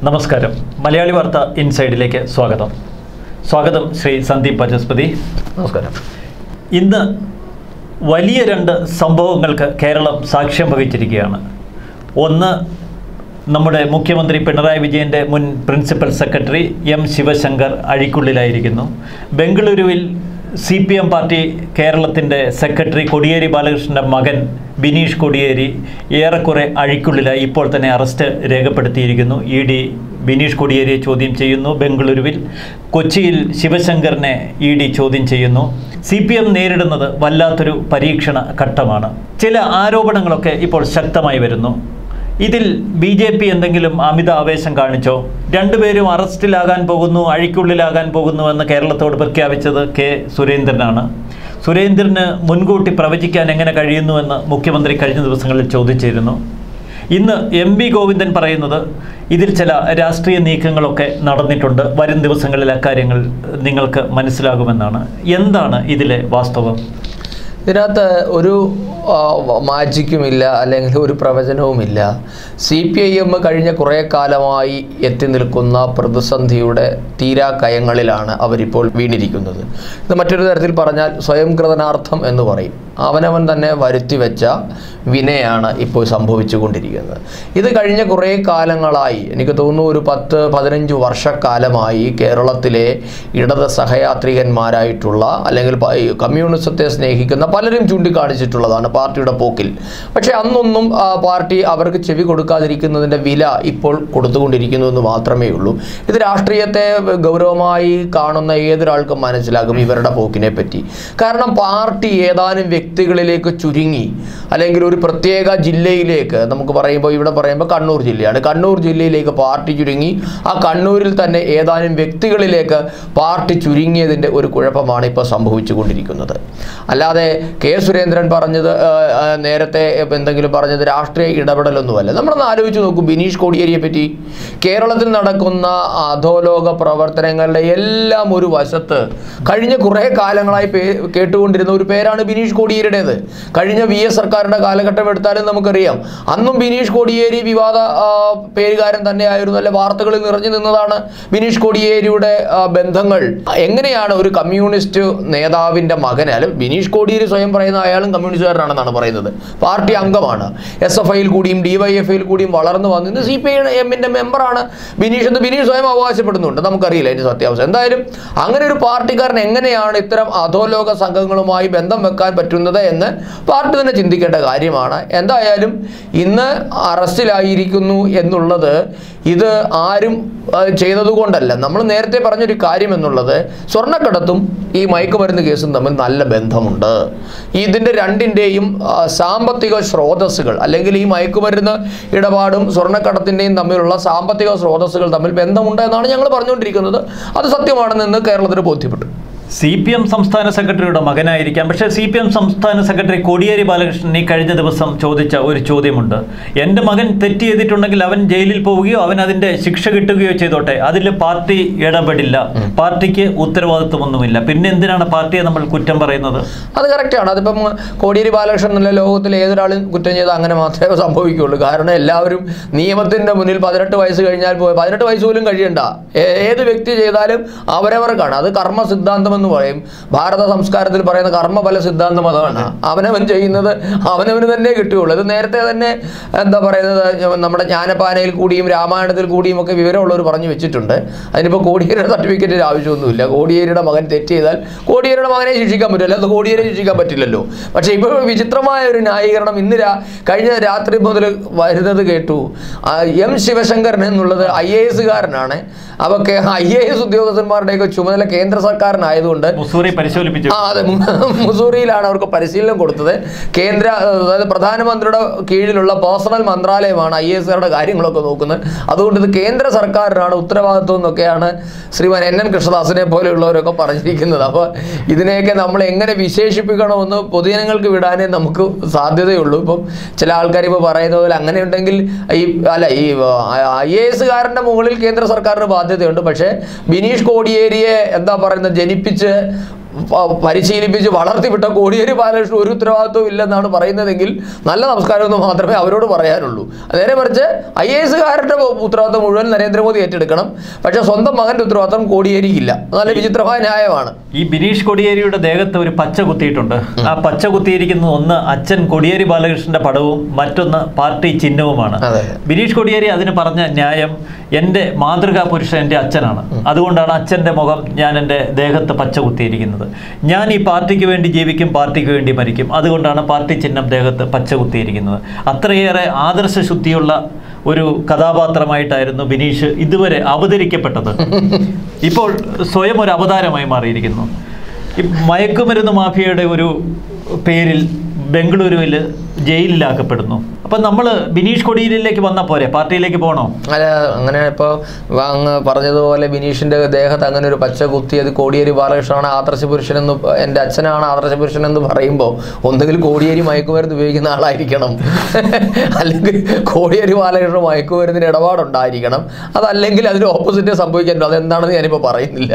നമസ്കാരം മലയാളി വാർത്ത ഇൻസൈഡിലേക്ക് സ്വാഗതം സ്വാഗതം ശ്രീ സന്ദീപ് പചസ്പതി നമസ്കാരം ഇന്ന് വലിയ രണ്ട് സംഭവങ്ങൾക്ക് കേരളം സാക്ഷ്യം വഹിച്ചിരിക്കുകയാണ് ഒന്ന് നമ്മുടെ മുഖ്യമന്ത്രി പിണറായി വിജയൻ്റെ മുൻ പ്രിൻസിപ്പൽ സെക്രട്ടറി എം ശിവശങ്കർ അഴിക്കുള്ളിലായിരിക്കുന്നു ബംഗളൂരുവിൽ സി പി എം പാർട്ടി കേരളത്തിൻ്റെ സെക്രട്ടറി കൊടിയേരി ബാലകൃഷ്ണൻ്റെ മകൻ ബിനീഷ് കൊടിയേരി ഏറെക്കുറെ അഴിക്കുള്ളിലായി ഇപ്പോൾ തന്നെ അറസ്റ്റ് രേഖപ്പെടുത്തിയിരിക്കുന്നു ഇ ഡി ബിനീഷ് കൊടിയേരിയെ ചോദ്യം ചെയ്യുന്നു ബംഗളൂരുവിൽ കൊച്ചിയിൽ ശിവശങ്കറിനെ ഇ ഡി ചോദ്യം ചെയ്യുന്നു സി പി എം നേരിടുന്നത് വല്ലാത്തൊരു പരീക്ഷണ ഘട്ടമാണ് ചില ആരോപണങ്ങളൊക്കെ ഇപ്പോൾ ശക്തമായി വരുന്നു ഇതിൽ ബി ജെ പി എന്തെങ്കിലും അമിത ആവേശം കാണിച്ചോ രണ്ടുപേരും അറസ്റ്റിലാകാൻ പോകുന്നു അഴിക്കുള്ളിലാകാൻ പോകുന്നു എന്ന് കേരളത്തോട് പ്രഖ്യാപിച്ചത് കെ സുരേന്ദ്രനാണ് സുരേന്ദ്രന് മുൻകൂട്ടി പ്രവചിക്കാൻ എങ്ങനെ കഴിയുന്നുവെന്ന് മുഖ്യമന്ത്രി കഴിഞ്ഞ ദിവസങ്ങളിൽ ചോദിച്ചിരുന്നു ഇന്ന് എം വി ഗോവിന്ദൻ പറയുന്നത് ഇതിൽ ചില രാഷ്ട്രീയ നീക്കങ്ങളൊക്കെ നടന്നിട്ടുണ്ട് വരും ദിവസങ്ങളിൽ അക്കാര്യങ്ങൾ നിങ്ങൾക്ക് മനസ്സിലാകുമെന്നാണ് എന്താണ് ഇതിലെ വാസ്തവം ഇതിനകത്ത് ഒരു ആ, മാജിക്കുമില്ല അല്ലെങ്കിൽ ഒരു പ്രവചനവുമില്ല സി പി ഐ എം കഴിഞ്ഞ കുറേ കാലമായി എത്തി നിൽക്കുന്ന പ്രതിസന്ധിയുടെ തീരാക്കയങ്ങളിലാണ് അവരിപ്പോൾ വീണിരിക്കുന്നത് ഇത് മറ്റൊരു തരത്തിൽ പറഞ്ഞാൽ സ്വയംകൃതനാർത്ഥം എന്ന് പറയും അവനവൻ തന്നെ വരുത്തി വെച്ച വിനയാണ് ഇപ്പോൾ സംഭവിച്ചുകൊണ്ടിരിക്കുന്നത് ഇത് കഴിഞ്ഞ കുറേ കാലങ്ങളായി എനിക്ക് തോന്നുന്നു ഒരു പത്ത് പതിനഞ്ച് വർഷക്കാലമായി കേരളത്തിലെ ഇടത് സഹയാത്രികന്മാരായിട്ടുള്ള അല്ലെങ്കിൽ പ- ഈ കമ്മ്യൂണിസത്തെ സ്നേഹിക്കുന്ന പലരും ചൂണ്ടിക്കാണിച്ചിട്ടുള്ളതാണ് പാർട്ടിയുടെ പോക്കിൽ പക്ഷേ അന്നൊന്നും ആ, പാർട്ടി അവർക്ക് ചെവി കൊടുക്കാതിരിക്കുന്നതിൻ്റെ വില ഇപ്പോൾ കൊടുത്തുകൊണ്ടിരിക്കുന്നു എന്ന് മാത്രമേ ഉള്ളൂ ഇത് രാഷ്ട്രീയത്തെ ഗൗരവമായി കാണുന്ന ഏതൊരാൾക്കും മനസ്സിലാകും ഇവരുടെ പോക്കിനെ പറ്റി കാരണം പാർട്ടി ഏതാനും വ്യക്തികളിലേക്ക് ചുരുങ്ങി അല്ലെങ്കിൽ ഒരു പ്രത്യേക ജില്ലയിലേക്ക് നമുക്ക് പറയുമ്പോൾ ഇവിടെ പറയുമ്പോൾ കണ്ണൂർ ജില്ലയാണ് കണ്ണൂർ ജില്ലയിലേക്ക് പാർട്ടി ചുരുങ്ങി ആ കണ്ണൂരിൽ തന്നെ ഏതാനും വ്യക്തികളിലേക്ക് പാർട്ടി ചുരുങ്ങിയതിൻ്റെ ഒരു കുഴപ്പമാണ് ഇപ്പോൾ സംഭവിച്ചുകൊണ്ടിരിക്കുന്നത് അല്ലാതെ കെ സുരേന്ദ്രൻ പറഞ്ഞത് ആ, ആ, നേരത്തെ എന്തെങ്കിലും പറഞ്ഞത് രാഷ്ട്രീയ ഇടപെടലൊന്നുമല്ല നമ്മളൊന്ന് ആലോചിച്ച് നോക്കൂ ബിനീഷ് കോടിയേരിയെ പറ്റി കേരളത്തിൽ നടക്കുന്ന അധോലോക പ്രവർത്തനങ്ങളുടെ എല്ലാം ഒരു വശത്ത് കഴിഞ്ഞ കുറേ കാലങ്ങളായി പേ കേട്ടുകൊണ്ടിരുന്ന ഒരു പേരാണ് ബിനീഷ് കോടിയേരിയുടേത് കഴിഞ്ഞ വി എസ് സർക്കാരിൻ്റെ കാലഘട്ടം എടുത്താലും നമുക്കറിയാം അന്നും ബിനീഷ് കോടിയേരി വിവാദ ആ, പേരുകാരൻ തന്നെയായിരുന്നു അല്ലെ വാർത്തകളിൽ നിറഞ്ഞു നിന്നതാണ് ബിനീഷ് കോടിയേരിയുടെ ആ, ബന്ധങ്ങൾ എങ്ങനെയാണ് ഒരു കമ്മ്യൂണിസ്റ്റ് നേതാവിൻ്റെ മകന് അല്ലെ ബിനീഷ് കോടിയേരി സ്വയം പറയുന്ന അയാളും കമ്മ്യൂണിസ്റ്റുകാരനാണെന്നാണ് പറയുന്നത് പാർട്ടി അംഗമാണ് എസ് എഫ് ഐയിൽ കൂടിയും ഡി വൈ എഫ് ഐയിൽ കൂടിയും വളർന്നു വന്ന് ഇന്ന് സി പി ഐ എമ്മിൻ്റെ മെമ്പറാണ് ബിനീഷ് എന്ന് ബിനീഷ് സ്വയം അവകാശപ്പെടുന്നുണ്ട് നമുക്കറിയില്ല അതിൻ്റെ സത്യാവസ്ഥ എന്തായാലും അങ്ങനെ ഒരു പാർട്ടിക്കാരൻ എങ്ങനെയാണ് ഇത്തരം അധോലോക സംഘങ്ങളുമായി ബന്ധം വെക്കാൻ പറ്റുന്നത് എന്ന് പാർട്ടി തന്നെ ചിന്തിക്കേണ്ട കാര്യമാണ് എന്തായാലും ഇന്ന് അറസ്റ്റിലായിരിക്കുന്നു എന്നുള്ളത് ഇത് ആരും ആ, ചെയ്തതുകൊണ്ടല്ല നമ്മൾ നേരത്തെ പറഞ്ഞൊരു കാര്യം എന്നുള്ളത് സ്വർണ്ണക്കടത്തും ഈ മയക്കുമരുന്ന് കേസും തമ്മിൽ നല്ല ബന്ധമുണ്ട് ഇതിൻ്റെ രണ്ടിൻ്റെയും ആ, സാമ്പത്തിക സ്രോതസ്സുകൾ അല്ലെങ്കിൽ ഈ മയക്കുമരുന്ന് ഇടപാടും സ്വർണ്ണക്കടത്തിൻ്റെയും തമ്മിലുള്ള സാമ്പത്തിക സ്രോതസ്സുകൾ തമ്മിൽ ബന്ധമുണ്ട് എന്നാണ് ഞങ്ങൾ പറഞ്ഞുകൊണ്ടിരിക്കുന്നത് അത് സത്യമാണെന്ന് ഇന്ന് കേരളത്തിന് ബോധ്യപ്പെട്ടു സി പി എം സംസ്ഥാന സെക്രട്ടറിയുടെ മകനായിരിക്കാം പക്ഷേ സി പി എം സംസ്ഥാന സെക്രട്ടറി കോടിയേരി ബാലകൃഷ്ണൻ ഈ കഴിഞ്ഞ ദിവസം ചോദിച്ച ഒരു ചോദ്യമുണ്ട് എൻ്റെ മകൻ തെറ്റ് ചെയ്തിട്ടുണ്ടെങ്കിൽ അവൻ ജയിലിൽ പോവുകയോ അവൻ അതിൻ്റെ ശിക്ഷ കിട്ടുകയോ ചെയ്തോട്ടെ അതിൽ പാർട്ടി ഇടപെടില്ല പാർട്ടിക്ക് ഉത്തരവാദിത്വമൊന്നുമില്ല പിന്നെ എന്തിനാണ് പാർട്ടിയെ നമ്മൾ കുറ്റം പറയുന്നത് അത് കറക്റ്റാണ് അതിപ്പം കോടിയേരി ബാലകൃഷ്ണൻ എന്നുള്ള ലോകത്തിൽ ഏതൊരാളും കുറ്റം ചെയ്താൽ അങ്ങനെ മാത്രമേ സംഭവിക്കുകയുള്ളൂ കാരണം എല്ലാവരും നിയമത്തിൻ്റെ മുന്നിൽ പതിനെട്ട് വയസ്സ് കഴിഞ്ഞാൽ പോയി പതിനെട്ട് വയസ്സ് പോലും കഴിയണ്ട ഏ- ഏത് വ്യക്തി ചെയ്താലും അവരവർക്കാണ് അത് കർമ്മ സിദ്ധാന്തം എന്ന് പറയും ഭാരത സംസ്കാരത്തിൽ പറയുന്ന കർമ്മഫല സിദ്ധാന്തം അതാണ് അവനവൻ ചെയ്യുന്നത് അവനവന് തന്നെ കിട്ടുകയുള്ളൂ ഇത് നേരത്തെ തന്നെ എന്താ പറയുന്നത് നമ്മുടെ ജ്ഞാനപ്പാനയിൽ കൂടിയും രാമായണത്തിൽ കൂടിയും ഒക്കെ വിവരമുള്ളവർ പറഞ്ഞു വെച്ചിട്ടുണ്ട് അതിനിപ്പോൾ കോടിയേരിയുടെ സർട്ടിഫിക്കറ്റിന് ആവശ്യമൊന്നുമില്ല കോടിയേരിയുടെ മകൻ തെറ്റ് ചെയ്താൽ കോടിയേരിയുടെ മകനെ ശിക്ഷിക്കാൻ പറ്റും അല്ലാതെ കോടിയേരെ ശിക്ഷിക്കാൻ പറ്റില്ലല്ലോ പക്ഷേ ഇപ്പോൾ വിചിത്രമായ ഒരു ന്യായീകരണം ഇന്ന് രാ കഴിഞ്ഞ രാത്രി മുതൽ വരുന്നത് കേട്ടു ആ, എം ശിവശങ്കരൻ എന്നുള്ളത് ഐ എ എസുകാരനാണ് അവർക്ക് ഐ എ എസ് ഉദ്യോഗസ്ഥന്മാരുടെയൊക്കെ ചുമതല കേന്ദ്ര സർക്കാരിനായതുകൊണ്ട് മുസൂറി പരിശോധിപ്പിച്ചു ആ അതെ മു- മുസൂറിയിലാണ് അവർക്ക് പരിശീലനം കൊടുത്തത് കേന്ദ്ര അതായത് പ്രധാനമന്ത്രിയുടെ കീഴിലുള്ള പേഴ്സണൽ മന്ത്രാലയമാണ് ഐ എസ് ആറുടെ കാര്യങ്ങളൊക്കെ നോക്കുന്നത് അതുകൊണ്ട് ഇത് കേന്ദ്ര സർക്കാരിനാണ് ഉത്തരവാദിത്വം എന്നൊക്കെയാണ് ശ്രീമാൻ എൻ എൻ കൃഷ്ണദാസിനെ പോലെയുള്ളവരൊക്കെ പറഞ്ഞിരിക്കുന്നത് അപ്പോൾ ഇതിനെയൊക്കെ നമ്മൾ എങ്ങനെ വിശേഷിപ്പിക്കണമെന്ന് പൊതുജനങ്ങൾക്ക് വിടാനേ നമുക്ക് സാധ്യതയുള്ളൂ ഇപ്പം ചില ആൾക്കാർ ഇപ്പോൾ പറയുന്ന പോലെ അങ്ങനെ ഉണ്ടെങ്കിൽ ഈ അല്ല ഈ ഐ എ എസുകാരൻ്റെ മുകളിൽ കേന്ദ്ര സർക്കാരിന് ബാധ്യതയുണ്ട് പക്ഷേ ബിനീഷ് കോടിയേരിയെ എന്താ പറയുന്നത് ജനിപ്പിച്ച് പ- പരിശീലിപ്പിച്ച് വളർത്തിവിട്ട കോടിയേരി ബാലകൃഷ്ണൻ ഒരു ഉത്തരവാദിത്വം ഇല്ലെന്നാണ് പറയുന്നതെങ്കിൽ നല്ല നമസ്കാരം എന്ന് മാത്രമേ അവരോട് പറയാനുള്ളൂ നേരെ മറിച്ച് ഐ എ എസുകാരുടെ ഉത്തരവാദിത്വം മുഴുവൻ നരേന്ദ്രമോദി ഏറ്റെടുക്കണം പക്ഷേ സ്വന്തം മകൻ്റെ ഉത്തരവാദിത്വം കോടിയേരിക്കില്ല നല്ല വിചിത്രമായ ന്യായമാണ് ഈ ബിനീഷ് കൊടിയേരിയുടെ ദേഹത്ത് ഒരു പച്ച കുത്തിയിട്ടുണ്ട് ആ പച്ച കുത്തിയിരിക്കുന്നത് ഒന്ന് അച്ഛൻ കൊടിയേരി ബാലകൃഷ്ണന്റെ പടവും മറ്റൊന്ന് പാർട്ടി ചിഹ്നവുമാണ് അതെ. ബിനീഷ് കൊടിയേരി അതിന് പറഞ്ഞ ന്യായം എൻ്റെ മാതൃകാ പുരുഷൻ എൻ്റെ അച്ഛനാണ് അതുകൊണ്ടാണ് അച്ഛൻ്റെ മുഖം ഞാൻ എൻ്റെ ദേഹത്ത് പച്ച കുത്തിയിരിക്കുന്നത് ഞാൻ ഈ പാർട്ടിക്ക് വേണ്ടി ജീവിക്കും പാർട്ടിക്ക് വേണ്ടി മരിക്കും അതുകൊണ്ടാണ് പാർട്ടി ചിഹ്നം ദേഹത്ത് പച്ച കുത്തിയിരിക്കുന്നത് അത്രയേറെ ആദർശശുദ്ധിയുള്ള ഒരു കഥാപാത്രമായിട്ടായിരുന്നു ബിനീഷ് ഇതുവരെ അവതരിക്കപ്പെട്ടത് ഇപ്പോൾ സ്വയം ഒരു അവതാരമായി മാറിയിരിക്കുന്നു ഈ മയക്കുമരുന്ന് മാഫിയയുടെ ഒരു പേരിൽ ബംഗളൂരുവിൽ ജയിലിലാക്കപ്പെടുന്നു അപ്പം നമ്മൾ ബിനീഷ് കൊടിയേരിയിലേക്ക് വന്നാൽ പോരെ പാർട്ടിയിലേക്ക് പോകണോ അല്ല അങ്ങനെ ഇപ്പോൾ അങ്ങ് പറഞ്ഞതുപോലെ ബിനീഷിന്റെ ദേഹത്ത് അങ്ങനെ ഒരു പച്ച കുത്തിയത് കോടിയേരി ബാലകൃഷ്ണനാണ് ആദർശ പുരുഷനെന്ന് പ- എൻ്റെ അച്ഛനാണ് ആദർശ പുരുഷൻ എന്ന് പറയുമ്പോൾ ഒന്നുകിൽ കോടിയേരി മയക്കുമരുന്ന് ഉപയോഗിക്കുന്ന ആളായിരിക്കണം അല്ലെങ്കിൽ കോടിയേരി ബാലകൃഷ്ണൻ മയക്കുമരുന്നിന് ഇടപാടുണ്ടായിരിക്കണം അതല്ലെങ്കിൽ അതിന് ഓപ്പോസിറ്റ് സംഭവിക്കാൻ അതെന്താണെന്ന് ഞാനിപ്പോൾ പറയുന്നില്ല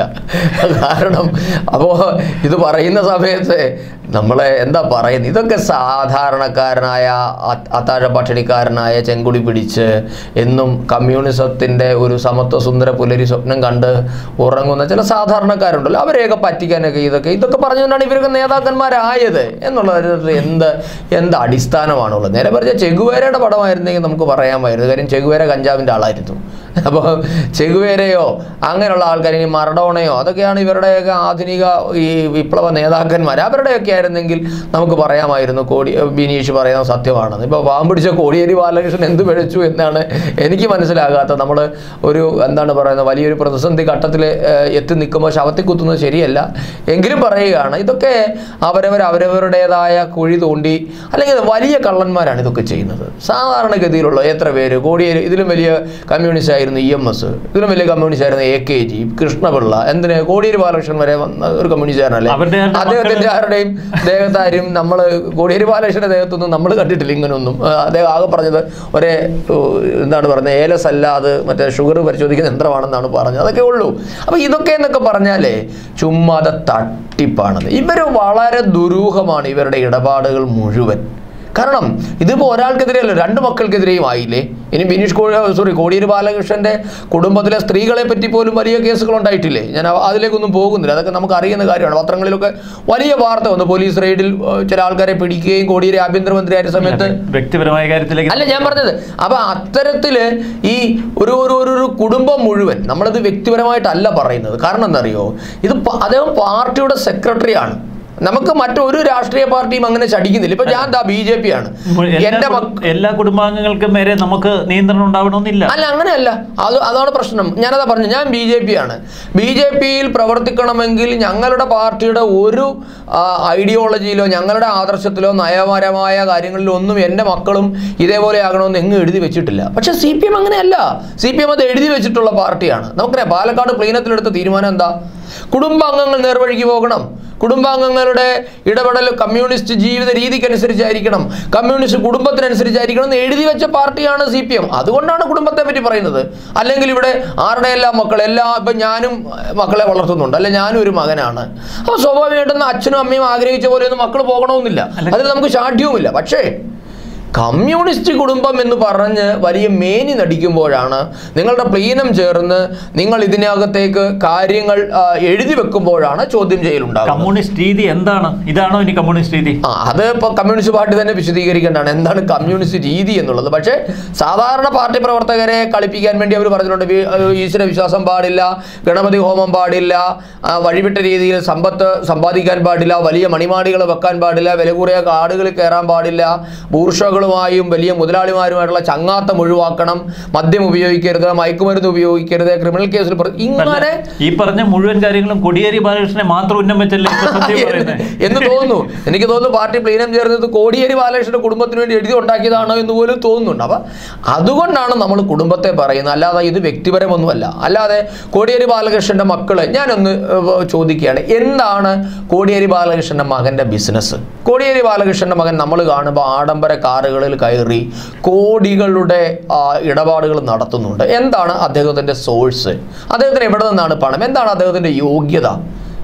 കാരണം അപ്പോൾ ഇത് പറയുന്ന സമയത്ത് നമ്മളെ എന്താ പറയുന്നത് ഇതൊക്കെ സാധാരണക്കാരനായ അ- അത്താഴ പട്ടിണിക്കാരനായ ചെങ്കുടി പിടിച്ച് എന്നും കമ്മ്യൂണിസത്തിൻ്റെ ഒരു സമത്വ സുന്ദര പുലരി സ്വപ്നം കണ്ട് ഉറങ്ങുന്ന ചില സാധാരണക്കാരുണ്ടല്ലോ അവരെയൊക്കെ പറ്റിക്കാനൊക്കെ ഇതൊക്കെ ഇതൊക്കെ പറഞ്ഞുകൊണ്ടാണ് ഇവരൊക്കെ നേതാക്കന്മാരായത് എന്നുള്ളത് എന്ത് എന്ത് അടിസ്ഥാനമാണുള്ളത് നേരെ പറഞ്ഞ ചെഗുവേരയുടെ പടമായിരുന്നെങ്കിൽ നമുക്ക് പറയാമായിരുന്നു കാര്യം ചെഗുവേര കഞ്ചാവിൻ്റെ ആളായിരുന്നു അപ്പോൾ ചെഗുവേരയോ അങ്ങനെയുള്ള ആൾക്കാർ ഇനി മറഡോണയോ അതൊക്കെയാണ് ഇവരുടെയൊക്കെ ആധുനിക ഈ വിപ്ലവ നേതാക്കന്മാർ അവരുടെയൊക്കെ ആയിരുന്നെങ്കിൽ നമുക്ക് പറയാമായിരുന്നു കോടി ബിനീഷ് പറയുന്നത് സത്യമാണെന്ന് ഇപ്പോൾ പാവം പിടിച്ച കോടിയേരി ബാലകൃഷ്ണൻ എന്ത് പിഴച്ചു എന്നാണ് എനിക്ക് മനസ്സിലാകാത്തത് നമ്മൾ ഒരു എന്താണ് പറയുന്നത് വലിയൊരു പ്രതിസന്ധി ഘട്ടത്തിൽ എത്തി നിൽക്കുമ്പോൾ ശവത്തിൽ കുത്തുന്നത് ശരിയല്ല എങ്കിലും പറയുകയാണ് ഇതൊക്കെ അവരവർ അവരവരുടേതായ കുഴി തോണ്ടി അല്ലെങ്കിൽ വലിയ കള്ളന്മാരാണ് ഇതൊക്കെ ചെയ്യുന്നത് സാധാരണഗതിയിലുള്ള എത്ര പേര് കോടിയേരി ഇതിലും വലിയ കമ്മ്യൂണിസ്റ്റ് ആയിരുന്നു ഇ എം എസ് ഇതിലും വലിയ കമ്മ്യൂണിസ്റ്റ് ആയിരുന്നു എ കെ ജി കൃഷ്ണപിള്ള എന്തിന് കോടിയേരി ബാലകൃഷ്ണൻ വരെ വന്ന ഒരു കമ്മ്യൂണിസ്റ്റുകാരനല്ലേ അവരുടെ ആരുടെ അദ്ദേഹത്തിന്റെ ആരുടെയും ദേഹത്താരും നമ്മൾ കോടിയേരി ബാലകൃഷ്ണന്റെ ദേഹത്തൊന്നും നമ്മൾ കണ്ടിട്ടില്ല ഇങ്ങനൊന്നും ആ, അദ്ദേഹം ആകെ പറഞ്ഞത് ഒരേ ഓ, എന്താണ് പറഞ്ഞത് ഏലസ് അല്ല അത് മറ്റേ ഷുഗർ പരിശോധിക്കുന്ന യന്ത്രമാണെന്നാണ് പറഞ്ഞത് അതൊക്കെ ഉള്ളൂ അപ്പൊ ഇതൊക്കെ എന്നൊക്കെ പറഞ്ഞാലേ ചുമ്മാതെ തട്ടിപ്പാണെന്ന് ഇവർ വളരെ ദുരൂഹമാണ് ഇവരുടെ ഇടപാടുകൾ മുഴുവൻ കാരണം ഇതിപ്പോൾ ഒരാൾക്കെതിരെയല്ല രണ്ട് മക്കൾക്കെതിരെയും ആയില്ലേ ഇനി ബിനീഷ് കോ സോറി കോടിയേരി ബാലകൃഷ്ണന്റെ കുടുംബത്തിലെ സ്ത്രീകളെ പറ്റി പോലും വലിയ കേസുകൾ ഉണ്ടായിട്ടില്ലേ ഞാൻ അവ- അതിലേക്കൊന്നും പോകുന്നില്ല അതൊക്കെ നമുക്ക് അറിയുന്ന കാര്യമാണ് പത്രങ്ങളിലൊക്കെ വലിയ വാർത്ത വന്നു പോലീസ് റെയ്ഡിൽ ഏഹ്, ചില ആൾക്കാരെ പിടിക്കുകയും കോടിയേരി ആഭ്യന്തരമന്ത്രിയായ സമയത്ത് വ്യക്തിപരമായ കാര്യത്തിലേക്ക് അല്ല ഞാൻ പറഞ്ഞത് അപ്പൊ അത്തരത്തില് ഈ ഒരു ഒരു ഒരു ഒരു കുടുംബം മുഴുവൻ നമ്മളത് വ്യക്തിപരമായിട്ടല്ല പറയുന്നത് കാരണം എന്തറിയോ ഇത് പ- അദ്ദേഹം പാർട്ടിയുടെ സെക്രട്ടറിയാണ് നമുക്ക് മറ്റൊരു രാഷ്ട്രീയ പാർട്ടിയും അങ്ങനെ ചടിക്കുന്നില്ല ഇപ്പൊ ഞാൻ എന്താ ബി ജെ പി ആണ് എല്ലാ എന്റെ കുടു- മക്ക എല്ലാ കുടുംബാംഗങ്ങൾക്കും വരെ നമുക്ക് നിയന്ത്രണം ഉണ്ടാവണമെന്നില്ല അല്ല അങ്ങനെയല്ല അത് അതാണ് പ്രശ്നം ഞാനതാ പറഞ്ഞു ഞാൻ ബി ജെ പി ആണ് ബി ജെ പിയിൽ പ്രവർത്തിക്കണമെങ്കിൽ ഞങ്ങളുടെ പാർട്ടിയുടെ ഒരു ആ, ഐഡിയോളജിയിലോ ഞങ്ങളുടെ ആദർശത്തിലോ നയപരമായ കാര്യങ്ങളിലോ ഒന്നും എൻ്റെ മക്കളും ഇതേപോലെ ആകണമെന്ന് എങ്ങും എഴുതി വെച്ചിട്ടില്ല പക്ഷെ സി പി എം അങ്ങനെയല്ല സി പി എം അത് എഴുതി വെച്ചിട്ടുള്ള പാർട്ടിയാണ് നമുക്കറിയാം പാലക്കാട് പ്ലീനത്തിലെടുത്ത തീരുമാനം എന്താ കുടുംബാംഗങ്ങൾ നേർവഴിക്ക് പോകണം കുടുംബാംഗങ്ങളുടെ ഇടപെടൽ കമ്മ്യൂണിസ്റ്റ് ജീവിത രീതിക്കനുസരിച്ചായിരിക്കണം കമ്മ്യൂണിസ്റ്റ് കുടുംബത്തിനനുസരിച്ചായിരിക്കണം എന്ന് എഴുതി വെച്ച പാർട്ടിയാണ് സി പി എം അതുകൊണ്ടാണ് കുടുംബത്തെ പറ്റി പറയുന്നത് അല്ലെങ്കിൽ ഇവിടെ ആരുടെ എല്ലാം മക്കൾ എല്ലാ ഇപ്പം ഞാനും ഏഹ്, മക്കളെ വളർത്തുന്നുണ്ട് അല്ലെ ഞാനും ഒരു മകനാണ് അപ്പോൾ സ്വാഭാവികമായിട്ടും അച്ഛനും അമ്മയും ആഗ്രഹിച്ച പോലെ ഒന്നും മക്കൾ പോകണമെന്നില്ല അതിൽ നമുക്ക് ശാഠ്യവുമില്ല പക്ഷേ കമ്മ്യൂണിസ്റ്റ് കുടുംബം എന്ന് പറഞ്ഞ് വലിയ മേനി നടിക്കുമ്പോഴാണ് നിങ്ങളുടെ പ്ലീനം ചേർന്ന് നിങ്ങൾ ഇതിനകത്തേക്ക് കാര്യങ്ങൾ ആ, എഴുതി വെക്കുമ്പോഴാണ് ചോദ്യം ചെയ്യലുണ്ടാകുന്നത് കമ്മ്യൂണിസ്റ്റ് രീതി എന്താണ് ഇതാണോ ഇനി കമ്മ്യൂണിസ്റ്റ് രീതി ആ അത് ഇപ്പോൾ കമ്മ്യൂണിസ്റ്റ് പാർട്ടി തന്നെ വിശദീകരിക്കേണ്ടതാണ് എന്താണ് കമ്മ്യൂണിസ്റ്റ് രീതി എന്നുള്ളത് പക്ഷേ സാധാരണ പാർട്ടി പ്രവർത്തകരെ കളിപ്പിക്കാൻ വേണ്ടി അവർ പറഞ്ഞിട്ടുണ്ട് വി- ഏഹ് ഈശ്വര വിശ്വാസം പാടില്ല ഗണപതി ഹോമം പാടില്ല ആ, വഴിവിട്ട രീതിയിൽ സമ്പത്ത് സമ്പാദിക്കാൻ പാടില്ല വലിയ മണിമാടികൾ വെക്കാൻ പാടില്ല വില കൂറിയ കാടുകളിൽ കയറാൻ പാടില്ല ബൂർഷകളുമായും വലിയ മുതലാളിമാരുമായിട്ടുള്ള ചങ്ങാത്തം ഒഴിവാക്കണം മദ്യം ഉപയോഗിക്കരുത് മയക്കുമരുന്ന് ഉപയോഗിക്കരുത് ക്രിമിനൽ കേസിൽ പ്ര- ഇങ്ങനെ ഈ പറഞ്ഞ മുഴുവൻ കാര്യങ്ങളും കൊടിയേരി ബാലകൃഷ്ണനെ മാത്രം ഉന്നം വെച്ചല്ലേ ഇപ്പൊ സത്യം എന്ന് പറയുന്നത് എന്ന് തോന്നുന്നു എനിക്ക് തോന്നുന്നു പാർട്ടി പ്ലീനം ചേർന്നത് കോടിയേരി ബാലകൃഷ്ണന്റെ കുടുംബത്തിന് വേണ്ടി എഴുതി ഉണ്ടാക്കിയതാണോ എന്ന് പോലും തോന്നുന്നുണ്ട് അപ്പൊ അതുകൊണ്ടാണ് നമ്മൾ കുടുംബത്തെ പറയുന്നത് അല്ലാതെ ഇത് വ്യക്തിപരമൊന്നുമല്ല അല്ലാതെ കോടിയേരി ബാലകൃഷ്ണന്റെ മക്കള് ഞാനൊന്ന് ഏഹ്, ചോദിക്കുകയാണ് എന്താണ് കോടിയേരി ബാലകൃഷ്ണന്റെ മകന്റെ ബിസിനസ് കോടിയേരി ബാലകൃഷ്ണന്റെ മകൻ നമ്മൾ കാണുമ്പോൾ ആഡംബര കാറുകളിൽ കയറി കോടികളുടെ ആ, ഇടപാടുകൾ നടത്തുന്നുണ്ട് എന്താണ് അദ്ദേഹത്തിന്റെ സോഴ്സ് അദ്ദേഹത്തിന് എവിടെ നിന്നാണ് പണം എന്താണ് അദ്ദേഹത്തിന്റെ യോഗ്യത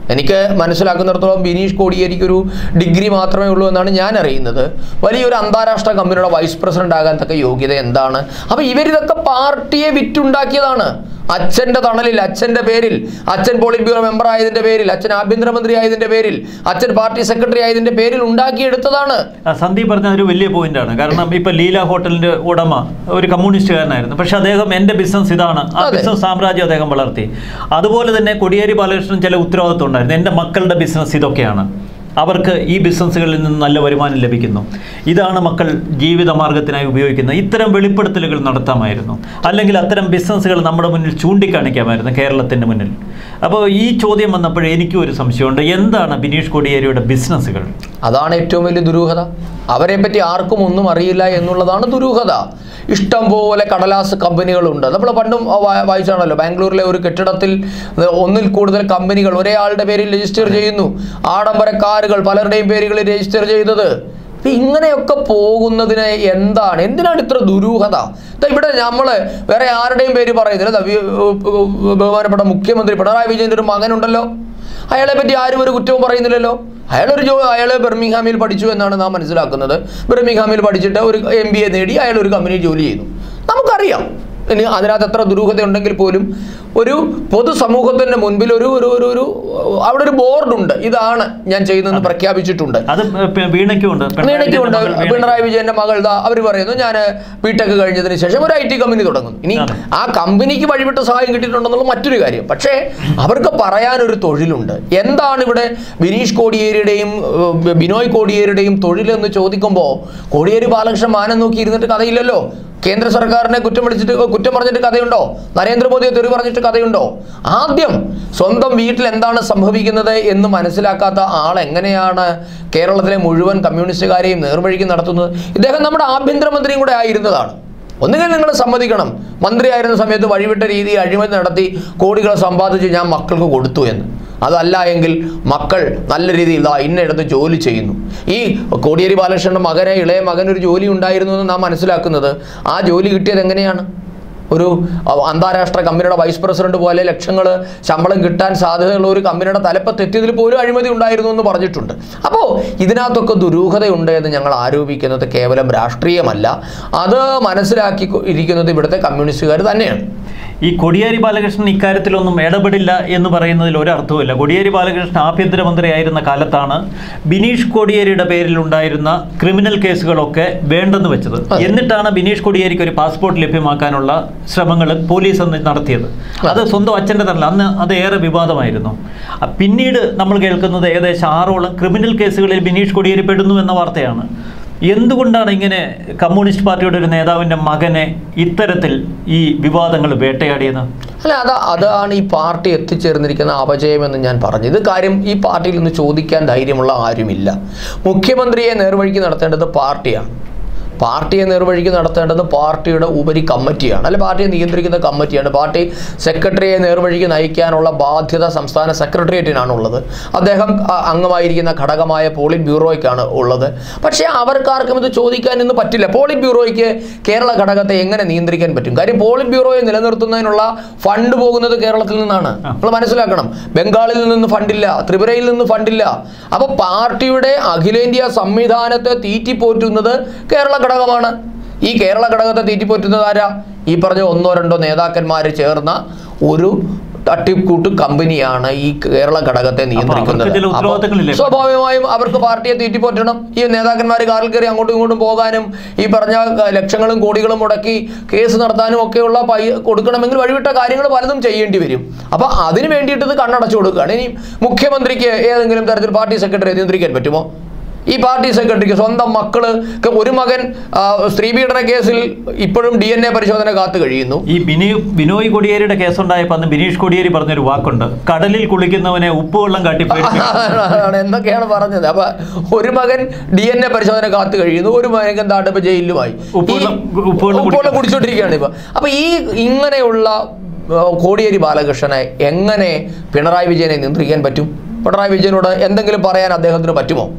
എനിക്ക് മനസ്സിലാക്കുന്നിടത്തോളം ബിനീഷ് കോടിയേരിക്ക് ഒരു ഡിഗ്രി മാത്രമേ ഉള്ളൂ എന്നാണ് ഞാൻ അറിയുന്നത് വലിയൊരു അന്താരാഷ്ട്ര കമ്പനിയുടെ വൈസ് പ്രസിഡന്റ് ആകാൻ തക്ക യോഗ്യത എന്താണ് അപ്പോൾ ഇവരിതൊക്കെ പാർട്ടിയെ വിറ്റുണ്ടാക്കിയതാണ് അച്ഛൻ്റെ തണലിൽ അച്ഛൻ്റെ പേരിൽ അച്ഛൻ പോളിറ്റ് ബ്യൂറോ മെമ്പർ ആയതിൻ്റെ പേരിൽ അച്ഛൻ ആഭ്യന്തരമന്ത്രി ആയതിൻ്റെ പേരിൽ അച്ഛൻ പാർട്ടി സെക്രട്ടറി ആയതിൻ്റെ പേരിൽ ഉണ്ടാക്കിയെടുത്തതാണ് ആ, സന്ദീപ് പറഞ്ഞ ഒരു വലിയ പോയിന്റാണ് കാരണം ഇപ്പൊ ലീല ഹോട്ടലിന്റെ ഉടമ ഒരു കമ്മ്യൂണിസ്റ്റുകാരനായിരുന്നു പക്ഷെ അദ്ദേഹം എന്റെ ബിസിനസ് ഇതാണ് ആ അതെ. ബിസിനസ് സാമ്രാജ്യം അദ്ദേഹം വളർത്തി അതുപോലെ തന്നെ കൊടിയേരി ബാലകൃഷ്ണൻ ചില ഉത്തരവാദിത്വം ഉണ്ടായിരുന്നു എൻ്റെ മക്കളുടെ ബിസിനസ് ഇതൊക്കെയാണ് അവർക്ക് ഈ ബിസിനസ്സുകളിൽ നിന്ന് നല്ല വരുമാനം ലഭിക്കുന്നു ഇതാണ് മക്കൾ ജീവിത മാർഗത്തിനായി ഉപയോഗിക്കുന്നത് ഇത്തരം വെളിപ്പെടുത്തലുകൾ നടത്താമായിരുന്നു അല്ലെങ്കിൽ അത്തരം ബിസിനസ്സുകൾ നമ്മുടെ മുന്നിൽ ചൂണ്ടിക്കാണിക്കാമായിരുന്നു കേരളത്തിൻ്റെ മുന്നിൽ അപ്പോൾ ഈ ചോദ്യം വന്നപ്പോൾ എനിക്കും ഒരു സംശയമുണ്ട് എന്താണ് ബിനീഷ് കൊടിയേരിയുടെ ബിസിനസ്സുകൾ അതാണ് ഏറ്റവും വലിയ ദുരൂഹത അവരെ പറ്റി ആർക്കും ഒന്നും അറിയില്ല എന്നുള്ളതാണ് ദുരൂഹത ഇഷ്ടം പോലെ കടലാസ് കമ്പനികളുണ്ട് നമ്മൾ പണ്ടും വാ- വായിച്ചാണല്ലോ ബാംഗ്ലൂരിലെ ഒരു കെട്ടിടത്തിൽ ഒന്നിൽ കൂടുതൽ കമ്പനികൾ ഒരേ ആളുടെ പേരിൽ രജിസ്റ്റർ ചെയ്യുന്നു ആഡംബര കാറുകൾ പലരുടെയും പേരുകളിൽ രജിസ്റ്റർ ചെയ്തത് അപ്പൊ ഇങ്ങനെയൊക്കെ പോകുന്നതിന് എന്താണ് എന്തിനാണ് ഇത്ര ദുരൂഹത ദാ ഇവിടെ നമ്മൾ വേറെ ആരുടെയും പേര് പറയുന്നില്ല ദാ വി- ബഹുമാനപ്പെട്ട മുഖ്യമന്ത്രി പിണറായി വിജയൻ്റെ ഒരു മകനുണ്ടല്ലോ അയാളെ പറ്റി ആരും ഒരു കുറ്റവും പറയുന്നില്ലല്ലോ അയാളൊരു ജോ അയാൾ ബെർമിംഗ്ഹാമിൽ പഠിച്ചു എന്നാണ് നാം മനസ്സിലാക്കുന്നത് ബെർമിംഗ്ഹാമിൽ പഠിച്ചിട്ട് ഒരു എം ബി എ നേടി അയാൾ ഒരു കമ്പനിയിൽ ജോലി ചെയ്തു നമുക്കറിയാം ഇനി അതിനകത്ത് എത്ര ദുരൂഹത ഉണ്ടെങ്കിൽ പോലും ഒരു പൊതുസമൂഹത്തിന്റെ മുൻപിൽ ഒരു ഒരു ഒരു ഒരു അവിടെ ഒരു ബോർഡുണ്ട് ഇതാണ് ഞാൻ ചെയ്യുന്നതെന്ന് പ്രഖ്യാപിച്ചിട്ടുണ്ട് അത് പി- വീണയ്ക്കുമുണ്ട് പിണറായി നീണയ്ക്കുണ്ട് വിജയന്റെ മകൾ വീണ. പിണറായി വിജയന്റെ മകൾ ദാ അവർ പറയുന്നു ഞാൻ ബിടെക് കഴിഞ്ഞതിന് ശേഷം ഒരു ഐ ടി കമ്പനി തുടങ്ങുന്നു ഇനി അതെ. ആ കമ്പനിക്ക് വഴിവിട്ട സഹായം കിട്ടിയിട്ടുണ്ടെന്നുള്ള മറ്റൊരു കാര്യം പക്ഷേ അവർക്ക് പറയാനൊരു തൊഴിലുണ്ട് എന്താണ് ഇവിടെ ബിനീഷ് കോടിയേരിയുടെയും ഏഹ്, ബിനോയ് കോടിയേരിയുടെയും തൊഴിലെന്ന് ചോദിക്കുമ്പോൾ കോടിയേരി ബാലകൃഷ്ണൻ മാനം നോക്കി ഇരുന്നിട്ട് കഥയില്ലല്ലോ കേന്ദ്ര സർക്കാരിനെ കുറ്റം വിളിച്ചിട്ട് കുറ്റം പറഞ്ഞിട്ട് കഥയുണ്ടോ നരേന്ദ്രമോദിയെ തെറി പറഞ്ഞിട്ട് കഥയുണ്ടോ ആദ്യം സ്വന്തം വീട്ടിൽ എന്താണ് സംഭവിക്കുന്നത് എന്ന് മനസ്സിലാക്കാത്ത ആൾ എങ്ങനെയാണ് കേരളത്തിലെ മുഴുവൻ കമ്മ്യൂണിസ്റ്റുകാരെയും നേർവഴിക്ക് നടത്തുന്നത് ഇദ്ദേഹം നമ്മുടെ ആഭ്യന്തരമന്ത്രിയും കൂടെ ആയിരുന്നതാണ് ഒന്നുകിൽ നിങ്ങൾ സമ്മതിക്കണം മന്ത്രിയായിരുന്ന സമയത്ത് വഴിവിട്ട രീതിയിൽ അഴിമതി നടത്തി കോടികൾ സമ്പാദിച്ച് ഞാൻ മക്കൾക്ക് കൊടുത്തു എന്ന് അതല്ല എങ്കിൽ മക്കൾ നല്ല രീതിയിൽ ഇതാ ഇന്നയിടത്ത് ജോലി ചെയ്യുന്നു ഈ കോടിയേരി ബാലകൃഷ്ണൻ്റെ മകനെ ഇളയ മകൻ ഒരു ജോലി ഉണ്ടായിരുന്നു എന്ന് നാം മനസ്സിലാക്കുന്നത് ആ ജോലി കിട്ടിയത് എങ്ങനെയാണ് ഒരു അഹ്, അന്താരാഷ്ട്ര കമ്പനിയുടെ വൈസ് പ്രസിഡന്റ് പോലെ ലക്ഷങ്ങൾ ശമ്പളം കിട്ടാൻ സാധ്യതയുള്ള ഒരു കമ്പനിയുടെ തലപ്പത്ത് എത്തിയതിൽ പോലും അഴിമതി ഉണ്ടായിരുന്നു എന്ന് പറഞ്ഞിട്ടുണ്ട് അപ്പോൾ ഇതിനകത്തൊക്കെ ദുരൂഹതയുണ്ട് എന്ന് ഞങ്ങൾ ആരോപിക്കുന്നത് കേവലം രാഷ്ട്രീയമല്ല അത് മനസ്സിലാക്കി ഇരിക്കുന്നത് ഇവിടുത്തെ കമ്മ്യൂണിസ്റ്റുകാർ തന്നെയാണ് ഈ കൊടിയേരി ബാലകൃഷ്ണൻ ഇക്കാര്യത്തിലൊന്നും ഇടപെടില്ല എന്ന് പറയുന്നതിൽ ഒരർത്ഥവുമില്ല കൊടിയേരി ബാലകൃഷ്ണൻ ആഭ്യന്തരമന്ത്രിയായിരുന്ന കാലത്താണ് ബിനീഷ് കോടിയേരിയുടെ പേരിൽ ഉണ്ടായിരുന്ന ക്രിമിനൽ കേസുകളൊക്കെ വേണ്ടെന്ന് വെച്ചത് എന്നിട്ടാണ് ബിനീഷ് കോടിയേരിക്ക് ഒരു പാസ്പോർട്ട് ലഭ്യമാക്കാനുള്ള ശ്രമങ്ങൾ പോലീസ് അന്ന് നടത്തിയത് അത് സ്വന്തം അച്ഛൻ്റെ തന്നെ അന്ന് അത് ഏറെ വിവാദമായിരുന്നു ആ, പിന്നീട് നമ്മൾ കേൾക്കുന്നത് ഏകദേശം ആറോളം ക്രിമിനൽ കേസുകളിൽ ബിനീഷ് കോടിയേരി പെടുന്നു എന്ന വാർത്തയാണ് എന്തുകൊണ്ടാണ് ഇങ്ങനെ കമ്മ്യൂണിസ്റ്റ് പാർട്ടിയുടെ ഒരു നേതാവിൻ്റെ മകനെ ഇത്തരത്തിൽ ഈ വിവാദങ്ങൾ വേട്ടയാടിയത് അല്ല അത് അതാണ് ഈ പാർട്ടി എത്തിച്ചേർന്നിരിക്കുന്ന അപജയമെന്ന് ഞാൻ പറഞ്ഞു ഇത് കാര്യം ഈ പാർട്ടിയിൽ നിന്ന് ചോദിക്കാൻ ധൈര്യമുള്ള ആരുമില്ല മുഖ്യമന്ത്രിയെ നേർവഴിക്ക് നടത്തേണ്ടത് പാർട്ടിയാണ് പാർട്ടിയെ നേർവഴിക്ക് നടത്തേണ്ടത് പാർട്ടിയുടെ ഉപരി കമ്മിറ്റിയാണ് അല്ലെ പാർട്ടിയെ നിയന്ത്രിക്കുന്ന കമ്മിറ്റിയാണ് പാർട്ടി സെക്രട്ടറിയെ നേർവഴിക്ക് നയിക്കാനുള്ള ബാധ്യത സംസ്ഥാന സെക്രട്ടേറിയറ്റിനാണുള്ളത് അദ്ദേഹം അ- അംഗമായിരിക്കുന്ന ഘടകമായ പോളിറ്റ് ബ്യൂറോയ്ക്കാണ് ഉള്ളത് പക്ഷേ അവർക്കാർക്കും ഇത് ചോദിക്കാൻ ഇന്ന് പറ്റില്ല പോളിറ്റ് ബ്യൂറോയ്ക്ക് കേരള ഘടകത്തെ എങ്ങനെ നിയന്ത്രിക്കാൻ പറ്റും കാര്യം പോളിറ്റ് ബ്യൂറോയെ നിലനിർത്തുന്നതിനുള്ള ഫണ്ട് പോകുന്നത് കേരളത്തിൽ നിന്നാണ് നമ്മൾ മനസ്സിലാക്കണം ബംഗാളിൽ നിന്ന് ഫണ്ടില്ല ത്രിപുരയിൽ നിന്ന് ഫണ്ടില്ല അപ്പോൾ പാർട്ടിയുടെ അഖിലേന്ത്യാ സംവിധാനത്തെ തീറ്റിപ്പോറ്റുന്നത് കേരള ഘടകമാണ് ഈ കേരള ഘടകത്തെ തീറ്റിപ്പോറ്റുന്നത് ആരാ ഈ പറഞ്ഞ ഒന്നോ രണ്ടോ നേതാക്കന്മാർ ചേർന്ന ഒരു തട്ടിക്കൂട്ട് കമ്പനിയാണ് ഈ കേരള ഘടകത്തെ നിയന്ത്രിക്കുന്നത് അവർക്ക് ചില അപ്പോൾ ഉത്തരവാദിത്തങ്ങളില്ലേ? സ്വാഭാവികമായും അവർക്ക് പാർട്ടിയെ തീറ്റിപ്പോറ്റണം ഈ നേതാക്കന്മാർ കാറിൽ കയറി അങ്ങോട്ടും ഇങ്ങോട്ടും പോകാനും ഈ പറഞ്ഞ ക- ലക്ഷങ്ങളും കോടികളും മുടക്കി കേസ് നടത്താനും ഒക്കെയുള്ള പൈ കൊടുക്കണമെങ്കിൽ വഴിവിട്ട കാര്യങ്ങൾ പലതും ചെയ്യേണ്ടി വരും അപ്പോൾ അതിന് വേണ്ടിയിട്ട് ഇത് കണ്ണടച്ചു കൊടുക്കുകയാണ് ഇനി മുഖ്യമന്ത്രിക്ക് ഏതെങ്കിലും തരത്തിൽ പാർട്ടി സെക്രട്ടറിയെ നിയന്ത്രിക്കാൻ പറ്റുമോ ഈ പാർട്ടി സെക്രട്ടറിക്ക് സ്വന്തം മക്കള് ക്ക് ഒരു മകൻ ആ, സ്ത്രീപീഡന കേസിൽ ഇപ്പോഴും ഡി എൻ എ പരിശോധന കാത്തു കഴിയുന്നു ഈ ബിനി ബിനോയ് കൊടിയേരിയുടെ കേസുണ്ടായപ്പോൾ അന്ന് ബിനീഷ് കൊടിയേരി പറഞ്ഞൊരു വാക്കുണ്ട് കടലിൽ കുളിക്കുന്നവനെ ഉപ്പുവെള്ളം കാട്ടി പേടിപ്പിക്കും. അതാണ് എന്തൊക്കെയാണ് പറഞ്ഞത് അപ്പൊ ഒരു മകൻ ഡി എൻ എ പരിശോധന കാത്തു കഴിയുന്നു ഒരു മകൻ എന്താണ്ട് ഇപ്പൊ ജയിലിലുമായി ഈ ഉപ്പുവെള്ളം- ഉപ്പുവെള്ളം ഉപ്പുവെള്ളം കുടിച്ചോണ്ടിരിക്കുകയാണ് ഇപ്പൊ അപ്പൊ ഈ ഇങ്ങനെയുള്ള ആ, കോടിയേരി ബാലകൃഷ്ണനെ എങ്ങനെ പിണറായി വിജയനെ നിയന്ത്രിക്കാൻ പറ്റും പിണറായി വിജയനോട് എന്തെങ്കിലും പറയാൻ അദ്ദേഹത്തിന് പറ്റുമോ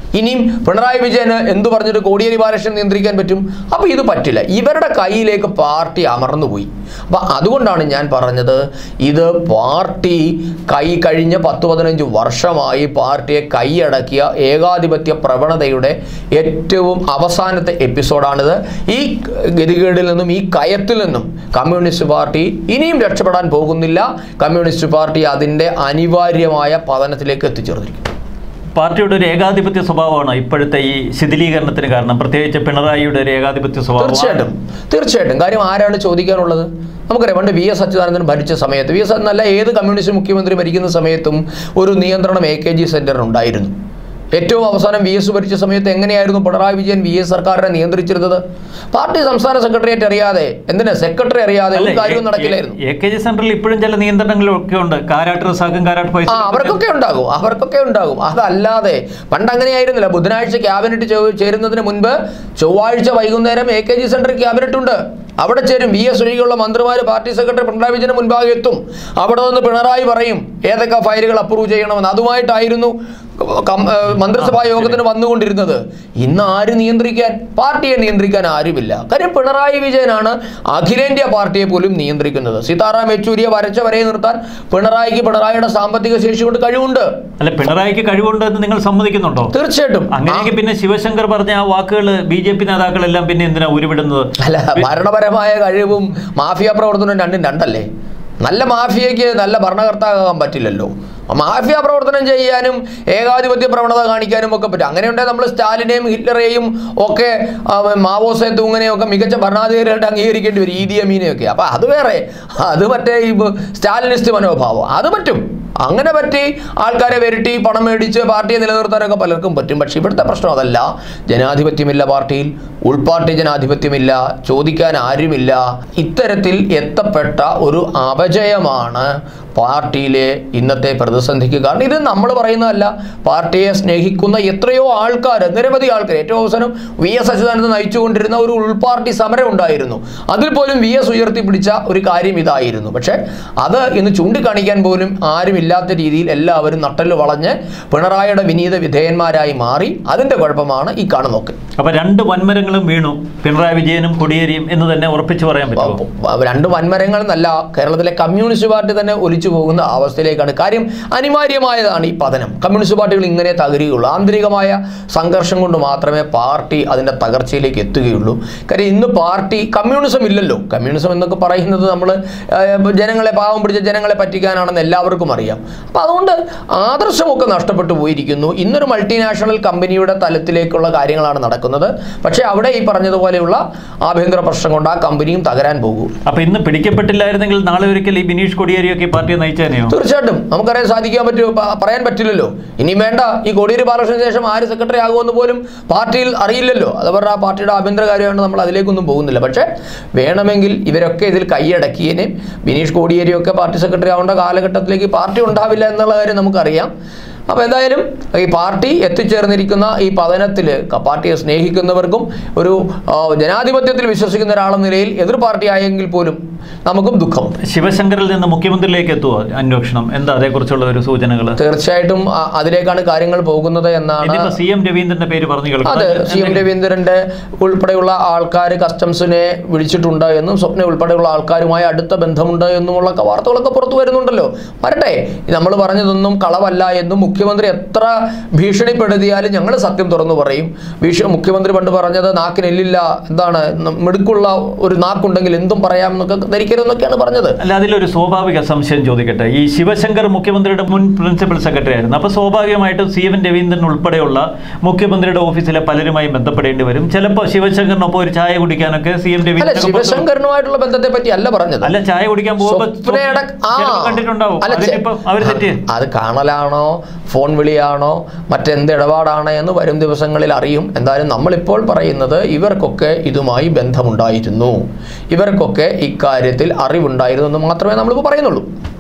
ഇനിയും പിണറായി വിജയന് എന്തു പറഞ്ഞിട്ട് കോടിയേരി ബാലകൃഷ്ണൻ നിയന്ത്രിക്കാൻ പറ്റും അപ്പോൾ ഇത് പറ്റില്ല ഇവരുടെ കയ്യിലേക്ക് പാർട്ടി അമർന്നുപോയി അപ്പം അതുകൊണ്ടാണ് ഞാൻ പറഞ്ഞത് ഇത് പാർട്ടി കൈ കഴിഞ്ഞ പത്ത് പതിനഞ്ച് വർഷമായി പാർട്ടിയെ കൈയടക്കിയ ഏകാധിപത്യ പ്രവണതയുടെ ഏറ്റവും അവസാനത്തെ എപ്പിസോഡാണിത് ഈ ഗതികേടിൽ നിന്നും ഈ കയത്തിൽ നിന്നും കമ്മ്യൂണിസ്റ്റ് പാർട്ടി ഇനിയും രക്ഷപ്പെടാൻ പോകുന്നില്ല കമ്മ്യൂണിസ്റ്റ് പാർട്ടി അതിൻ്റെ അനിവാര്യമായ പതനത്തിലേക്ക് എത്തിച്ചേർന്നിരിക്കും പാർട്ടിയുടെ ഒരു ഏകാധിപത്യ സ്വഭാവമാണ് ഇപ്പോഴത്തെ ഈ ശിഥിലീകരണത്തിന് കാരണം പ്രത്യേകിച്ച് പിണറായിയുടെ ഒരു ഏകാധിപത്യ സ്വഭാവം തീർച്ചയായിട്ടും തീർച്ചയായിട്ടും കാര്യം ആരാണ് ചോദിക്കാനുള്ളത് നമുക്കറിയാം പണ്ട് വി എസ് അച്യുതാനന്ദൻ ഭരിച്ച സമയത്ത് വി എസ് എന്നല്ല ഏത് കമ്മ്യൂണിസ്റ്റ് മുഖ്യമന്ത്രി ഭരിക്കുന്ന സമയത്തും ഒരു നിയന്ത്രണം എ കെ ജി സെന്ററിനുണ്ടായിരുന്നു ഏറ്റവും അവസാനം വി എസ് ഭരിച്ച സമയത്ത് എങ്ങനെയായിരുന്നു പിണറായി വിജയൻ വി എസ് സർക്കാരിനെ നിയന്ത്രിച്ചിരുന്നത് പാർട്ടി സംസ്ഥാന സെക്രട്ടേറിയറ്റ് അറിയാതെ എന്തിനാ സെക്രട്ടറി അറിയാതെ ഒരു കാര്യവും നടക്കില്ലായിരുന്നു എ കെ ജി സെന്ററിൽ ഇപ്പോഴും ചില നിയന്ത്രണങ്ങളൊക്കെ ഉണ്ട് കാരാട്ട് റസാക്കും കാരാട്ട് ആ ഫൈസലും ഒക്കെ. അവർക്കൊക്കെ ഉണ്ടാകും അവർക്കൊക്കെ ഉണ്ടാകും അതല്ലാതെ പണ്ട് അങ്ങനെയായിരുന്നില്ല ബുധനാഴ്ച ക്യാബിനറ്റ് ചേ- ചേരുന്നതിന് മുൻപ് ചൊവ്വാഴ്ച വൈകുന്നേരം എ കെ ജി സെന്ററിൽ ക്യാബിനറ്റ് ഉണ്ട് അവിടെ ചേരും വി എസ് ഒഴികെയുള്ള മന്ത്രിമാർ പാർട്ടി സെക്രട്ടറി പിണറായി വിജയന് മുൻപാകെ എത്തും അവിടെ നിന്ന് പിണറായി പറയും ഏതൊക്കെ ഫയലുകൾ അപ്രൂവ് ചെയ്യണമെന്ന് അതുമായിട്ടായിരുന്നു കം- ഏഹ് മന്ത്രിസഭാ യോഗത്തിന് വന്നുകൊണ്ടിരുന്നത് ഇന്ന് ആര് നിയന്ത്രിക്കാൻ പാർട്ടിയെ നിയന്ത്രിക്കാൻ ആരുമില്ല കാര്യം പിണറായി വിജയനാണ് അഖിലേന്ത്യാ പാർട്ടിയെ പോലും നിയന്ത്രിക്കുന്നത് സീതാറാം യെച്ചൂരിയെ വരച്ച വരയെ നിർത്താൻ പിണറായിക്ക് പിണറായിയുടെ സാമ്പത്തിക ശേഷി കൊണ്ട് കഴിവുണ്ട് അല്ല പിണറായിക്ക് കഴിവുണ്ട് എന്ന് നിങ്ങൾ സമ്മതിക്കുന്നുണ്ടോ തീർച്ചയായിട്ടും അങ്ങനെയെങ്കിൽ പിന്നെ ശിവശങ്കർ പറഞ്ഞ ആ വാക്കുകൾ ബി ജെ പി നേതാക്കളെല്ലാം പിന്നെ എന്തിനാ ഉരുവിടുന്നത് അല്ല ഭരണപരമായ കഴിവും മാഫിയ പ്രവർത്തനവും രണ്ടും രണ്ടല്ലേ നല്ല മാഫിയയ്ക്ക് നല്ല ഭരണകർത്താകാൻ പറ്റില്ലല്ലോ മാഫിയ പ്രവർത്തനം ചെയ്യാനും ഏകാധിപത്യ പ്രവണത കാണിക്കാനും ഒക്കെ പറ്റും അങ്ങനെയുണ്ടെങ്കിൽ നമ്മൾ സ്റ്റാലിനെയും ഹിറ്റ്ലറെയും ഒക്കെ ആ, മാവോസെ തൂങ്ങനെയും ഒക്കെ മികച്ച ഭരണാധികാരികളായിട്ട് അംഗീകരിക്കേണ്ടി വരും ഈദിയ മീനെയൊക്കെ അപ്പം അത് വേറെ അത് മറ്റേ ഈ സ്റ്റാലിനിസ്റ്റ് മനോഭാവം അത് പറ്റും അങ്ങനെ പറ്റി ആൾക്കാരെ വരട്ടി പണം മേടിച്ച് പാർട്ടിയെ നിലനിർത്താനൊക്കെ പലർക്കും പറ്റും പക്ഷെ ഇവിടുത്തെ പ്രശ്നം അതല്ല ജനാധിപത്യമില്ല പാർട്ടിയിൽ ഉൾപാർട്ടി ജനാധിപത്യമില്ല ചോദിക്കാൻ ആരുമില്ല ഇത്തരത്തിൽ എത്തപ്പെട്ട ഒരു അപജയമാണ് പാർട്ടിയിലെ ഇന്നത്തെ പ്രതിസന്ധിക്ക് കാരണം ഇത് നമ്മൾ പറയുന്നതല്ല പാർട്ടിയെ സ്നേഹിക്കുന്ന എത്രയോ ആൾക്കാർ നിരവധി ആൾക്കാർ ഏറ്റവും അവസാനം വി എസ് അച്യുതാനന്ദൻ നയിച്ചുകൊണ്ടിരുന്ന ഒരു ഉൾപാർട്ടി സമരം ഉണ്ടായിരുന്നു അതിൽ പോലും വി എസ് ഉയർത്തിപ്പിടിച്ച ഒരു കാര്യം ഇതായിരുന്നു പക്ഷേ അത് ഇന്ന് ചൂണ്ടിക്കാണിക്കാൻ പോലും ആരുമില്ലാത്ത രീതിയിൽ എല്ലാവരും നട്ടല് വളഞ്ഞ് പിണറായിയുടെ വിനീത വിധേയന്മാരായി മാറി അതിൻ്റെ കുഴപ്പമാണ് ഈ കാണുന്നൊക്കെ അപ്പൊ രണ്ട് വൻമരങ്ങളും വീണു പിണറായി വിജയനും കൊടിയേരിയും എന്ന് തന്നെ ഉറപ്പിച്ചു പറയാൻ പറ്റുമോ വ- രണ്ട് വൻമരങ്ങൾ എന്നല്ല കേരളത്തിലെ കമ്മ്യൂണിസ്റ്റ് പാർട്ടി തന്നെ ഒലിച്ചു പോകുന്ന അവസ്ഥയിലേക്കാണ് കാര്യം അനിവാര്യമായതാണ് ഈ പതനം കമ്മ്യൂണിസ്റ്റ് പാർട്ടികൾ ഇങ്ങനെ തകരുകയുള്ളൂ ആന്തരികമായ സംഘർഷം കൊണ്ട് മാത്രമേ പാർട്ടി അതിൻ്റെ തകർച്ചയിലേക്ക് എത്തുകയുള്ളൂ കാര്യം ഇന്ന് പാർട്ടി കമ്മ്യൂണിസം ഇല്ലല്ലോ കമ്മ്യൂണിസം എന്നൊക്കെ പറയുന്നത് നമ്മൾ ജനങ്ങളെ പാവം പിടിച്ച ജനങ്ങളെ പറ്റിക്കാനാണെന്ന് എല്ലാവർക്കും അറിയാം അപ്പം അതുകൊണ്ട് ആദർശമൊക്കെ നഷ്ടപ്പെട്ടു പോയിരിക്കുന്നു ഇന്നൊരു മൾട്ടിനാഷണൽ കമ്പനിയുടെ തലത്തിലേക്കുള്ള കാര്യങ്ങളാണ് നടക്കുന്നത് പക്ഷേ അവിടെ ഈ പറഞ്ഞതുപോലെയുള്ള ആഭ്യന്തര പ്രശ്നം കൊണ്ട് ആ കമ്പനിയും തകരാൻ പോകും അപ്പൊ ഇന്ന് പിടിക്കപ്പെട്ടില്ലായിരുന്നെങ്കിൽ നാളെ ഒരിക്കൽ ഈ ബിനീഷ് കൊടിയേരിയൊക്കെ ഈ പാർട്ടിയെ നയിച്ചേനെയോ തീർച്ചയായിട്ടും നമുക്കറിയാൻ സാധിക്കാൻ പറ്റുമോ പ- പറയാൻ പറ്റില്ലല്ലോ ഇനി വേണ്ട ഈ കോടിയേരി ബാലകൃഷ്ണന് ശേഷം ആര് സെക്രട്ടറി ആകുമെന്ന് പോലും പാർട്ടിയിൽ അറിയില്ലല്ലോ അത് അവരുടെ ആ പാർട്ടിയുടെ ആഭ്യന്തര കാര്യമാണ് നമ്മൾ അതിലേക്കൊന്നും പോകുന്നില്ല പക്ഷേ വേണമെങ്കിൽ ഇവരൊക്കെ ഇതിൽ കൈയടക്കിയതിനെ ബിനീഷ് കോടിയേരിയൊക്കെ പാർട്ടി സെക്രട്ടറി ആവേണ്ട കാലഘട്ടത്തിലേക്ക് പാർട്ടി ഉണ്ടാവില്ല എന്നുള്ള കാര്യം നമുക്കറിയാം അപ്പോൾ എന്തായാലും ഈ പാർട്ടി എത്തിച്ചേർന്നിരിക്കുന്ന ഈ പതനത്തിൽ പാർട്ടിയെ സ്നേഹിക്കുന്നവർക്കും ഒരു ആ, ജനാധിപത്യത്തിൽ വിശ്വസിക്കുന്ന ഒരാളെന്ന നിലയിൽ എതിർ പാർട്ടി ആയെങ്കിൽ പോലും നമുക്കും ദുഃഖമുണ്ട് ശിവശങ്കറിൽ നിന്ന് മുഖ്യമന്ത്രിയിലേക്ക് എത്തുമോ അന്വേഷണം എന്താ അതേക്കുറിച്ചുള്ള ഒരു സൂചനകൾ തീർച്ചയായിട്ടും ആ- അതിലേക്കാണ് കാര്യങ്ങൾ പോകുന്നത് എന്നാണ് ഇതിപ്പോ സി എം രവീന്ദ്രന്റെ പേര് പറഞ്ഞു അതെ സി എം രവീന്ദ്രന്റെ ഉൾപ്പെടെയുള്ള ആൾക്കാർ കസ്റ്റംസിനെ വിളിച്ചിട്ടുണ്ട് എന്നും സ്വപ്ന ഉൾപ്പെടെയുള്ള ആൾക്കാരുമായി അടുത്ത ബന്ധമുണ്ട് എന്നുമുള്ള ക- വാർത്തകളൊക്കെ പുറത്തു വരുന്നുണ്ടല്ലോ വരട്ടെ നമ്മൾ പറഞ്ഞതൊന്നും കളവല്ല എന്നും മുഖ്യമന്ത്രി എത്ര ഭീഷണിപ്പെടുത്തിയാലും ഞങ്ങൾ സത്യം തുറന്നു പറയും ഭീഷ മുഖ്യമന്ത്രി പണ്ട് പറഞ്ഞത് നാക്കിനെല്ലില്ല എന്താണ് ന- മിടുക്കുള്ള ഒരു നാക്കുണ്ടെങ്കിൽ എന്തും പറയാം എന്നൊക്കെ ധരിക്കരുതെന്നൊക്കെയാണ് പറഞ്ഞത് അല്ല അതിലൊരു സ്വാഭാവിക സംശയം ചോദിക്കട്ടെ ഈ ശിവശങ്കർ മുഖ്യമന്ത്രിയുടെ മുൻ പ്രിൻസിപ്പൽ സെക്രട്ടറി ആയിരുന്നു അപ്പോൾ സ്വാഭാവികമായിട്ടും സി എൻ രവീന്ദ്രൻ ഉൾപ്പെടെയുള്ള മുഖ്യമന്ത്രിയുടെ ഓഫീസിലെ പലരുമായി ബന്ധപ്പെടേണ്ടി വരും ചിലപ്പോൾ ശിവശങ്കറിനൊപ്പം ഒരു ചായ കുടിക്കാനൊക്കെ സി എം അല്ല രവീന്ദ്രൻ ശിവശങ്കറിനുമായിട്ടുള്ള ബന്ധത്തെ പറ്റി അല്ല പറഞ്ഞത് അല്ല ചായ കുടിക്കാൻ പോകുമ്പോൾ സ്വപ്നയടക്ക- ആ. ചിലപ്പോൾ കണ്ടിട്ടുണ്ടാവും അല്ല, ചെ- അതിനിപ്പം അവർ തെറ്റ് അത് കാണലാണോ ഫോൺ വിളിയാണോ മറ്റെന്ത് ഇടപാടാണ് എന്ന് വരും ദിവസങ്ങളിൽ അറിയും എന്തായാലും നമ്മളിപ്പോൾ പറയുന്നത് ഇവർക്കൊക്കെ ഇതുമായി ബന്ധമുണ്ടായിരുന്നു ഇവർക്കൊക്കെ ഇക്കാര്യത്തിൽ അറിവുണ്ടായിരുന്നു എന്ന് മാത്രമേ നമ്മളിപ്പോൾ പറയുന്നുള്ളൂ